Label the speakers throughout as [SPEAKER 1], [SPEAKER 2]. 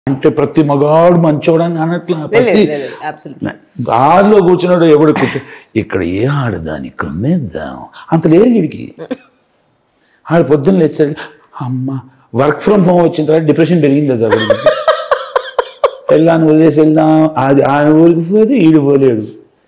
[SPEAKER 1] అంటే ప్రతి మగాడు మంచోడని అనట్లా ప్రతి
[SPEAKER 2] అబ్సల్యూట్
[SPEAKER 1] గాల్లో కూర్చున్నాడు ఎవడు కూర్చో ఇక్కడ ఏ ఆడదాని కొమ్మేద్దాం అంత లేదు వీడికి ఆడు పొద్దున్న లేచాడు అమ్మ వర్క్ ఫ్రమ్ హోమ్ వచ్చిన తర్వాత డిప్రెషన్ పెరిగింది సార్ వెళ్ళాను వదిలేసి వెళ్దాం అది ఆయన ఊరికి పోతే ఈడు పోలేడు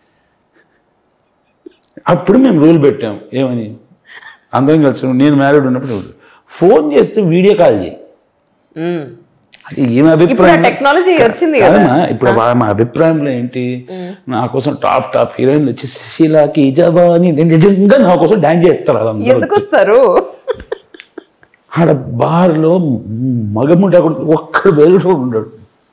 [SPEAKER 1] అప్పుడు మేము రూల్ పెట్టాం ఏమని అందరం కలిసి నేను మ్యారీడ్ ఉన్నప్పుడు ఫోన్ చేస్తే వీడియో కాల్ చేయి అది ఏమి
[SPEAKER 2] ఇప్పుడు ఆ
[SPEAKER 1] అభిప్రాయం
[SPEAKER 2] టెక్నాలజీ వచ్చింది కదా
[SPEAKER 1] కాదమ్మా, ఇప్పుడు వా- మా అభిప్రాయంలో ఏంటి నా కోసం టాప్ టాప్ హీరోయిన్ వచ్చి సుశీలాకి జవాని నేను నిజంగా నా కోసం డాన్స్ చేస్తారు వాళ్ళందరూ
[SPEAKER 2] ఎందుకు వస్తారు
[SPEAKER 1] ఆడ బార్లో మగముండ ఒక్కడు బెదురు ఉండడు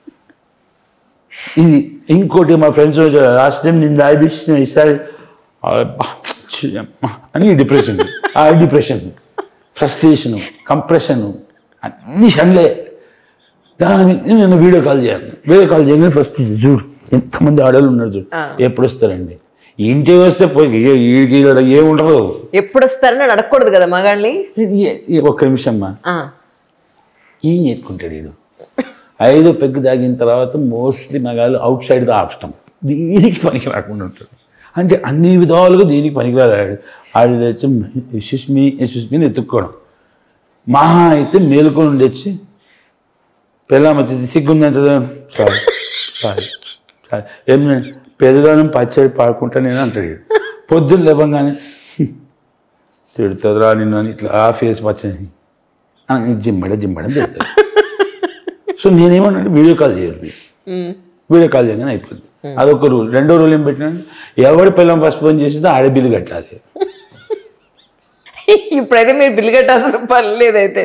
[SPEAKER 1] ఇది ఇంకోటి మా ఫ్రెండ్స్ లాస్ట్ టైం నేను రాయిపించిన ఈసారి అబ్బా, ఛీ, అమ్మా అని డిప్రెషన్ ఆ డిప్రెషన్ ఫ్రస్ట్రేషను కంప్రెషను అన్ని షన్లే దాని నేను వీడియో కాల్ చేయాలి వీడియో కాల్ చేయగానే ఫస్ట్ చూడు ఎంతమంది ఆడవాళ్ళు ఉన్నారు చూడు
[SPEAKER 2] ఆ.
[SPEAKER 1] ఎప్పుడు వస్తారండి ఇంటికి వస్తే పోయి వీడికి ఏముండదు
[SPEAKER 2] ఎప్పుడు వస్తారని అని అడగకూడదు కదా మగాళ్ళని
[SPEAKER 1] ఏ- ఏ- ఒక్క నిమిషం అమ్మా
[SPEAKER 2] ఆ,
[SPEAKER 1] ఏం చేసుకుంటాడు వీడు ఐదు పెగ్గు తాగిన తర్వాత మోస్ట్లీ మగాళ్ళు అవుట్ సైడ్ ద ఆప్షన్ దీనికి పనికి రాకుండా ఉంటాడు అంటే అన్ని విధాలుగా దీనికి పనికిరాడు ఆడు తెచ్చి సుష్మి సుష్మిని ఎత్తుక్కోవడం మహా అయితే మేలుకొని ఉండొచ్చి పిల్లం వచ్చేసి సిగ్గుందంట సారీ సారీ సారీ ఏం పెరుగానం పచ్చడి పాడుకుంటా నేను అంటాడు వీడు. పొద్దున్న లేవగానే తిడుతుందిరా నిన్ను అని ఇట్లా ఆ ఫేస్ పచ్చడి ఆ, జిమ్మడ జిమ్మడం తిడతాడు సో నేనేమన్నా వీడియో కాల్ చేయాలి
[SPEAKER 2] ఉమ్.
[SPEAKER 1] వీడియో కాల్ చేయగానే అయిపోయింది అదొక రూల్ రెండో రూల్ ఏం పెట్టినా ఎవడి పిల్లం ఫస్ట్ ఫోన్ చేసిందో ఆడే బిల్లు కట్టాలి
[SPEAKER 2] ఇప్పుడైతే మీరు బిల్లు కట్టాల్సిన పని లేదైతే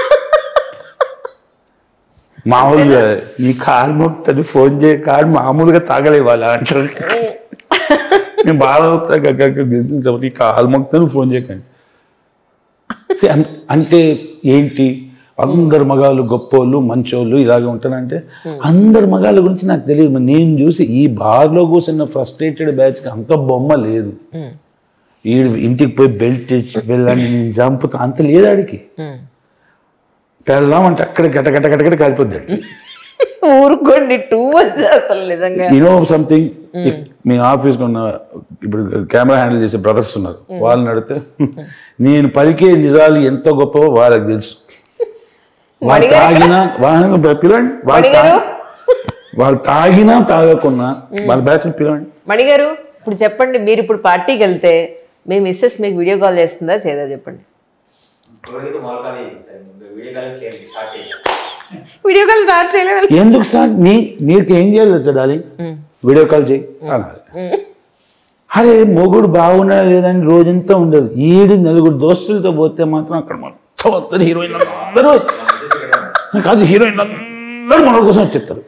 [SPEAKER 1] మామూలుగా నీ కారు మొక్తని ఫోన్ చేయ కారు మామూలుగా తాగలేవాళ్ళ అంటారు నేను బాగా అవుతా గగ్గ ఈ కాలు మొక్తను ఫోన్ చేయకండి See, అన్- అంటే ఏంటి అందరు మగాళ్ళు గొప్పోళ్ళు మంచోళ్ళు ఇలాగే ఉంటానంటే అందరు మగాళ్ళ గురించి నాకు తెలియదు మరి నేను చూసి ఈ బార్లో కూర్చున్న ఫ్రస్ట్రేటెడ్ బ్యాచ్కి అంత బొమ్మ లేదు
[SPEAKER 2] ఉమ్.
[SPEAKER 1] వీడు ఇంటికి పోయి బెల్ట్ ఇచ్చి వెళ్ళండి నేను చంపుతా అంత లేదు ఆడికి
[SPEAKER 2] ఉమ్.
[SPEAKER 1] పెళ్ళామంటే అక్కడ గట గట గట గట కాలిపోద్దాడు
[SPEAKER 2] ఊరుకోండి టూ మచ్ అసలు నిజంగా
[SPEAKER 1] యూనో సంథింగ్ మీ ఆఫీస్లో ఉన్న ఇప్పుడు కెమెరా హ్యాండిల్ చేసే బ్రదర్స్ ఉన్నారు వాళ్ళని అడిగితే నేను పలికే నిజాలు ఎంత గొప్పవో వాళ్ళకి తెలుసు వాళ్ళు తాగినా వాళ్ళని పిలవండి వాళ్ళు
[SPEAKER 2] మణిగారు
[SPEAKER 1] తా- వాళ్ళు తాగినా తాగకున్నా వాళ్ళ బ్యాచ్ పిలవండి
[SPEAKER 2] మణిగారు ఇప్పుడు చెప్పండి మీరు ఇప్పుడు పార్టీకి వెళ్తే మీ మిస్సెస్ మీకు వీడియో కాల్ చేస్తుందా చేయదా చెప్పండి
[SPEAKER 3] ఇప్పటికైతే మాల్ కాల్ చేసింది సార్ ముందు వీడియో కాల్ చేయాలి స్టార్ట్ చేయాలి
[SPEAKER 2] వీడియో కాల్ స్టార్ట్ చేయలేదు
[SPEAKER 1] ఎందుకు స్టార్ట్ నీ నీకు ఏం చేయాలి చూడాలి వీడియో కాల్ చేయి అనాలి అరే మొగుడు బాగున్నా లేదని రోజంతా ఉండదు ఏడు నలుగురు దోస్తులతో పోతే మాత్రం అక్కడ మొత్తం అందరు హీరోయిన్ అందరూ కాదు హీరోయిన్ అందరూ మన కోసం వచ్చేస్తారు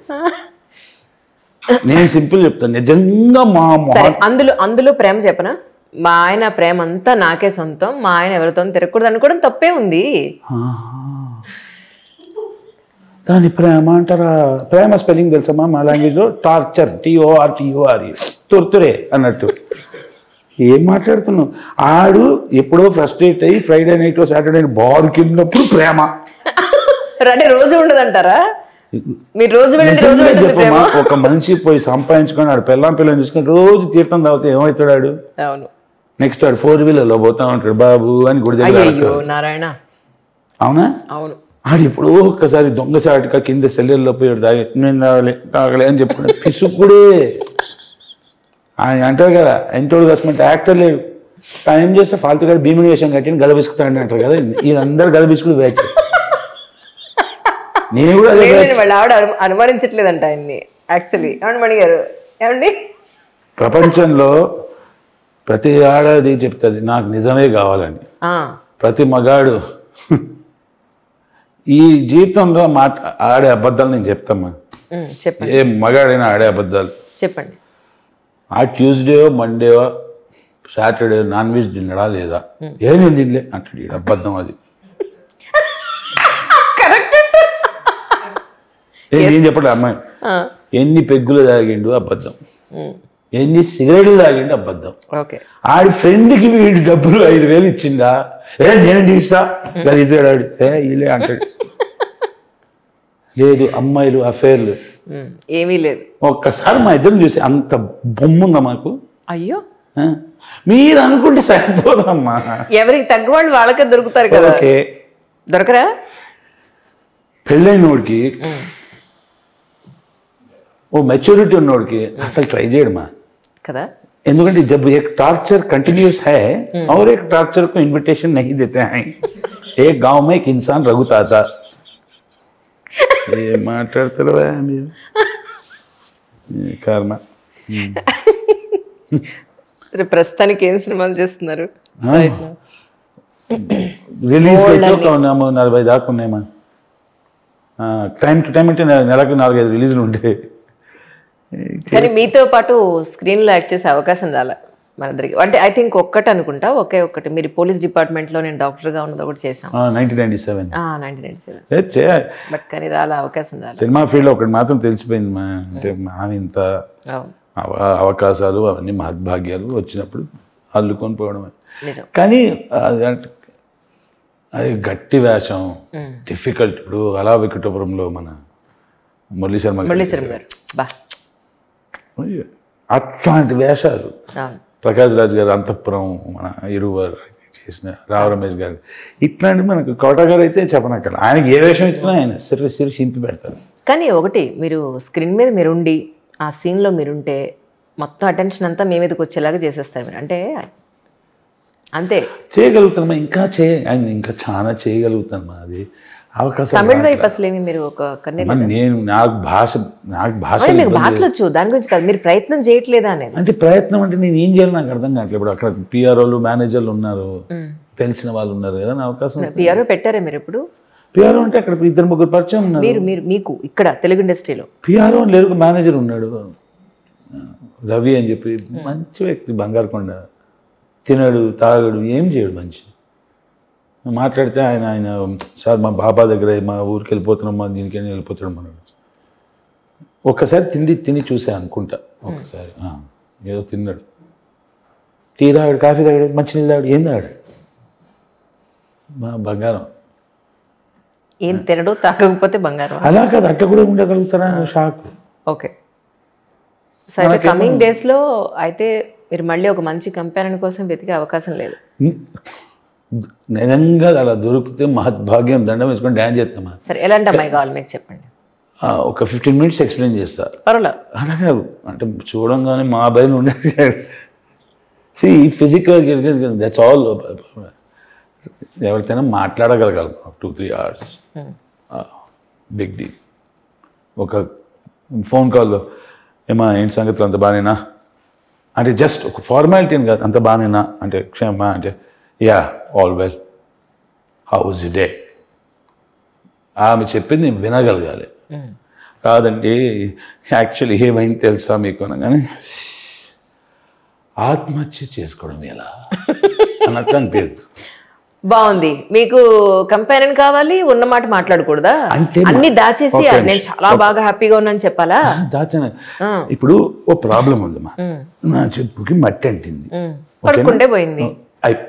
[SPEAKER 1] నేను సింపుల్ చెప్తాను నిజంగా మా
[SPEAKER 2] సరే
[SPEAKER 1] మొహం
[SPEAKER 2] అందులో అందులో ప్రేమ చెప్పనా మా ఆయన ప్రేమ అంతా నాకే సొంతం మా ఆయన ఎవరితో తిరగకూడదు అనుకోవడం తప్పే ఉంది
[SPEAKER 1] ఆహా. దాని ప్రేమ అంటారా ప్రేమ స్పెల్లింగ్ తెలుసమ్మా మా లాంగ్వేజ్లో టార్చర్ టిఓఆర్ టిఓఆర్ఈ తుర్తురే అన్నట్టు ఏం మాట్లాడుతున్నావు ఆడు ఎప్పుడో ఫ్రస్ట్రేట్ అయ్యి ఫ్రైడే నైట్ సాటర్డే నైట్ బార్కి వెళ్ళినప్పుడు ప్రేమ
[SPEAKER 2] అంటే రోజు ఉండదంటారా మీరు రోజు వెళ్ళండి రోజు
[SPEAKER 1] నిజంగా
[SPEAKER 2] ఉంటుంది ప్రేమ
[SPEAKER 1] చెప్పమ్మా ఒక మనిషి పోయి సంపాదించుకొని ఆడు పెళ్ళాం పిల్లని చూసుకొని రోజు తీర్థం తాగితే ఏమవుతాడు ఆడు
[SPEAKER 2] అవును
[SPEAKER 1] నెక్స్ట్ ఆడు ఫోర్ వీలర్లో పోతా ఉంటాడు బాబు అని గుడి దగ్గర
[SPEAKER 2] అయ్యో నారాయణ
[SPEAKER 1] అవునా
[SPEAKER 2] అవును
[SPEAKER 1] ఆడు ఎప్పుడో ఒక్కసారి దొంగసాటుగా కింద సెల్లెల్లో పోయి వాడు తాగి నేను తాగలే తాగలే అని చెప్పుకున్నాడు పిసుకుడే ఆయన అంటారు కదా ఎంటోడు కసమంటే యాక్టర్ లేడు ఆయన ఏం చేస్తే ఫాల్తు గారు భీముని వేషం కట్టిన గద బిసుకుతాడు అంటారు కదా వీళ్ళందరూ గద బిసుకుడు బ్యాచ్ నేను కూడా అదే
[SPEAKER 2] లేదు
[SPEAKER 1] batch.
[SPEAKER 2] వాళ్ళ ఆవిడ అను- అనుమానించట్లేదంట ఆయన్ని యాక్చువల్లీ ఏమండి మణి గారు ఏమండి
[SPEAKER 1] ప్రపంచంలో ప్రతి ఆడది చెప్తుంది నాకు నిజమే కావాలని
[SPEAKER 2] ఆ,
[SPEAKER 1] ప్రతి మగాడు ఈ జీవితంలో మాట ఆడే అబద్ధాలు నేను చెప్తామా
[SPEAKER 2] ఉమ్, చెప్పండి
[SPEAKER 1] ఏ మగాడైనా ఆడే అబద్ధాలు
[SPEAKER 2] చెప్పండి
[SPEAKER 1] ఆ ట్యూస్డేయో మండేవో సాటర్డే నాన్ వెజ్ తిన్నడా లేదా ఏ నేను తినలే అంటాడు ఈడు అబద్ధం అది ఏ నేను చెప్పండి అమ్మాయి
[SPEAKER 2] ఆ,
[SPEAKER 1] ఎన్ని పెగ్గులు తాగిండు అబద్ధం
[SPEAKER 2] ఉమ్,
[SPEAKER 1] ఎన్ని సిగరెట్లు తాగిండు అబద్ధం
[SPEAKER 2] ఓకే
[SPEAKER 1] ఆడి ఫ్రెండ్కి వీడి డబ్బులు ఐదు వేలు ఇచ్చిందా ఏ నేను తీస్తా గలీజాడు ఆడు ఏ ఇలే అంటాడు లేదు అమ్మాయిలు అఫేర్లు
[SPEAKER 2] ఉమ్, ఏమీ లేదు
[SPEAKER 1] ఒక్కసారి మా ఇద్దరం చూసి అంత బొమ్మ ఉందా మాకు
[SPEAKER 2] అయ్యో
[SPEAKER 1] ఆ? మీరు అనుకుంటే సరిపోదమ్మా
[SPEAKER 2] ఎవరికి తగ్గవాళ్ళు వాళ్ళకే దొరుకుతారు కదా
[SPEAKER 1] ఓకే
[SPEAKER 2] దొరకరా
[SPEAKER 1] పెళ్ళైనోడికి ఓ మెచ్యూరిటీ ఉన్నోడికి అసలు ట్రై చేయడమా
[SPEAKER 2] కదా
[SPEAKER 1] ఎందుకంటే जब एक टॉर्चर कंटिन्यूस है और एक टॉर्चर को इनविटेशन नहीं देते हैं एक गांव में एक इंसान रघुता था ఏ మాట్లాడతారు మీరు ఏ కర్మ
[SPEAKER 2] సరే, ప్రస్తుతానికి ఏం సినిమాలు చేస్తున్నారు
[SPEAKER 1] రిలీజ్ అయితే ఒక నా- నలభై దాకా ఉన్నాయమ్మా టైం టు టైం అంటే నె- నెలకు నాలుగైదు రిలీజులు ఉంటాయి
[SPEAKER 2] కానీ మీతో పాటు స్క్రీన్ లో యాక్ట్ చేసే అవకాశం రాలే మనందరికి అంటే ఐ థింక్ ఒక్కటి అనుకుంటా ఒకే ఒక్కటి మీరు పోలీస్ డిపార్ట్మెంట్ లో నేను డాక్టర్ గా ఉన్నది ఒకటి చేసాం
[SPEAKER 1] nineteen ninety seven
[SPEAKER 2] nineteen ninety seven
[SPEAKER 1] చేయాలి
[SPEAKER 2] బట్ కానీ రాలే అవకాశం రాలే
[SPEAKER 1] సినిమా ఫీల్డ్ ఒకటి మాత్రం తెలిసిపోయింది మా అంటే మా ఇంత
[SPEAKER 2] అవును
[SPEAKER 1] అవ- అవకాశాలు అవన్నీ మహద్భాగ్యాలు వచ్చినప్పుడు అల్లుకొని పోవడమే
[SPEAKER 2] నిజం
[SPEAKER 1] కానీ అది అంటే- అది గట్టి వేషం డిఫికల్ట్ ఇప్పుడు అలా వికటపురంలో మన మురళీ శర్మ గారు
[SPEAKER 2] మురళీశ్వరం గారు బా
[SPEAKER 1] అట్లాంటి వేషాలు
[SPEAKER 2] అవును
[SPEAKER 1] ప్రకాష్ రాజ్ గారు అంతఃపురం మన ఇరువర్ చేసిన రావ రమేష్ గారు ఇట్లాంటి మనకు కోట గారు అయితే చెప్పనక్కల ఆయనకి ఏ వేషం ఇచ్చినా ఆయన సిరి సిరి చింపి పెడతారు
[SPEAKER 2] కానీ ఒకటి మీరు స్క్రీన్ మీద మీరుండి ఆ సీన్లో మీరుంటే మొత్తం అటెన్షన్ అంతా మీ మీదకి వచ్చేలాగా చేసేస్తారు మీరు అంటే అంతే
[SPEAKER 1] చేయగలుగుతానమ్మా ఇంకా చేయ ఆయన ఇంకా చాలా చేయగలుగుతానమ్మా అది అవకాశం
[SPEAKER 2] తమిళ వైపు అసలు ఏమి మీరు ఒక కన్నే
[SPEAKER 1] అమ్మా, నేను నాకు భాష నాకు భాష
[SPEAKER 2] అవును, మీకు భాషలు వచ్చు దాని గురించి కాదు మీరు ప్రయత్నం చేయట్లేదా అనేది
[SPEAKER 1] అంటే ప్రయత్నం అంటే నేను ఏం చేయాలి నాకు అర్థం కావట్లేదు ఇప్పుడు అక్కడ పిఆర్ఓలు మేనేజర్లు ఉన్నారు తెలిసిన వాళ్ళు ఉన్నారు కదా నా అవకాశం
[SPEAKER 2] పిఆర్ఓ పెట్టారా మీరు ఇప్పుడు
[SPEAKER 1] పిఆర్ఓ అంటే అక్కడ ఇద్దరు ముగ్గురు పరిచయం ఉన్నారు
[SPEAKER 2] మీరు మీరు మీకు ఇక్కడ తెలుగు ఇండస్ట్రీలో
[SPEAKER 1] పిఆర్ఓ లేరు మేనేజర్ ఉన్నాడు రవి అని చెప్పి మంచి వ్యక్తి బంగారుకొండ తినడు తాగడు ఏం చేయడు మంచి మాట్లాడితే ఆయన ఆయన సార్ మా బాబా దగ్గర మా ఊరికి వెళ్ళిపోతున్నాం మా దీనికైనా వెళ్ళిపోతున్నాం అన్నాడు ఒక్కసారి తిండి తిని చూసా అనుకుంటా ఒక్కసారి ఆ, ఏదో తిన్నాడు టీ తాగాడు కాఫీ తాగాడు మంచినీళ్ళు తాగాడు ఏం తాగాడు మా బంగారం
[SPEAKER 2] ఏం తినడు తాకకపోతే బంగారం
[SPEAKER 1] అలా కాదు అట్లా కూడా ఉండగలుగుతారా షాక్
[SPEAKER 2] ఓకే సో అయితే కమింగ్ డేస్ లో అయితే మీరు మళ్ళీ ఒక మంచి కంపెనీ కోసం వెతికే అవకాశం లేదు
[SPEAKER 1] నిజంగా అలా దొరికితే మహద్భాగ్యం దండం వేసుకొని డ్యాన్స్ చేస్తామా
[SPEAKER 2] సరే ఎలాంటి అమ్మాయి కావాలి మీకు చెప్పండి
[SPEAKER 1] ఆ, ఒక ఫిఫ్టీన్ మినిట్స్ ఎక్స్ప్లెయిన్ చేస్తా
[SPEAKER 2] పర్వాలేదు
[SPEAKER 1] అలా కాదు అంటే చూడంగానే మా భయం ఉండేది సి ఫిజికల్ దట్స్ ఆల్ ఎవరితోనైనా మాట్లాడగలగాలి two three hours big deal ఒక ఫోన్ కాల్లో ఏమా ఏంటి సంగతులు అంత బాగానేనా అంటే జస్ట్ ఒక ఫార్మాలిటీ అని కాదు అంత బాగానేనా అంటే క్షేమ అంటే ya all well how's day ఆమె చెప్పింది నేను వినగలగాలి కాదండి యాక్చువల్లీ ఏమైంది తెలుసా మీకు అనగానే ఆత్మహత్య చేసుకోవడం ఎలా అన్నట్టు అనిపించదు
[SPEAKER 2] బాగుంది మీకు కంపారిజన్ కావాలి ఉన్న మాట మాట్లాడకూడదా
[SPEAKER 1] అంటే మా-
[SPEAKER 2] అన్ని దాచేసి
[SPEAKER 1] ఒక
[SPEAKER 2] నేను
[SPEAKER 1] నిమిషం.
[SPEAKER 2] చాలా బాగా హ్యాపీగా ఉన్నాను చెప్పాలా
[SPEAKER 1] దాచన ఇప్పుడు ఓ ప్రాబ్లం ఉంది మా నా చెప్పుకి మట్టి అంటింది
[SPEAKER 2] ఉమ్. పడుకుంటే పోయింది
[SPEAKER 1] అయి-